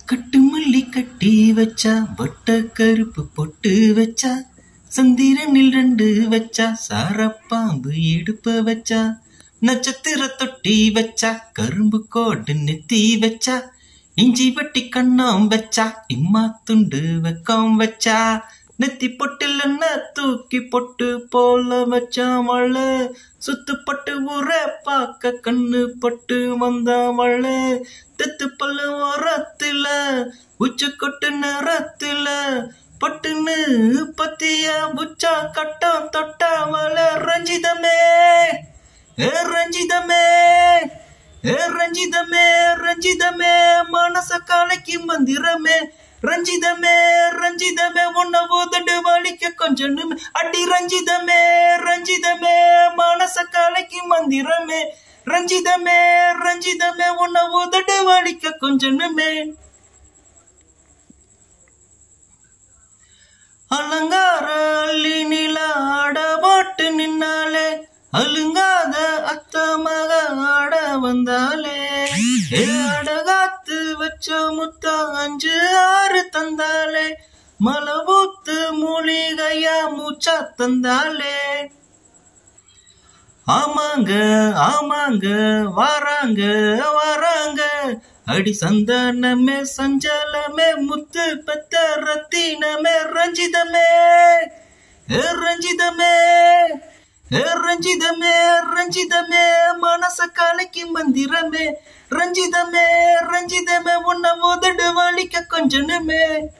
கட்டுமல்லி கட்டி வச்சா வட்ட கருப்பு பொட்டு வச்சா சந்திரனில் ரெண்டு வச்சா சாரப்பாம்பு இடுப்ப வச்சா நட்சத்திர தொட்டி வச்சா கரும்பு கோடு நெத்தி வச்சா இஞ்சி வட்டி கண்ணம் வச்சா இம்மா துண்டு வெக்கம் வச்சா நெத்தி பொட்டில் என்ன தூக்கி பொட்டு போல வச்சா மழை சுத்து பட்டு ஊர பார்க்க கண்ணு பட்டு வந்தா மழை தெத்து பல்லு ஓரத்துல உச்ச கொட்டு நேரத்துல பட்டுன்னு பத்திய புச்சா கட்டம் தொட்டா மலை ரஞ்சிதமே ஏ ரஞ்சிதமே ஏ ரஞ்சிதமே ரஞ்சிதமே மனச காலைக்கு மந்திரமே ரஞ்சிதமே ரஞ்சிதமே உன்ன உதடு வலிக்க கொஞ்சம் அடி ரஞ்சிதமே ரஞ்சிதமே மனச காலைக்கு மந்திரமே ரஞ்சிதமே ரஞ்சிதமே உன்ன உதடு வலிக்க கொஞ்சனுமே அலங்கார அள்ளி நில ஆட போட்டு நின்னாலே அலுங்காத அத்த மக ஆட வந்தாலே ஏ அடகாத்து வச்ச முத்த அஞ்சு ஆறு தந்தாலே மலை ஊத்து மூலிகையா மூச்சா தந்தாலே ஆமாங்க ஆமாங்க வாராங்க வாராங்க அடி சந்தானமே சஞ்சலமே முத்து பெத்த ரத்தினமே ரஞ்சிதமே ஏ ரஞ்சிதமே ஏ ரஞ்சிதமே ரஞ்சிதமே மனச கலைக்கு மந்திரமே ரஞ்சிதமே ரஞ்சிதமே உன்ன உதடு வலிக்க கொஞ்சனுமே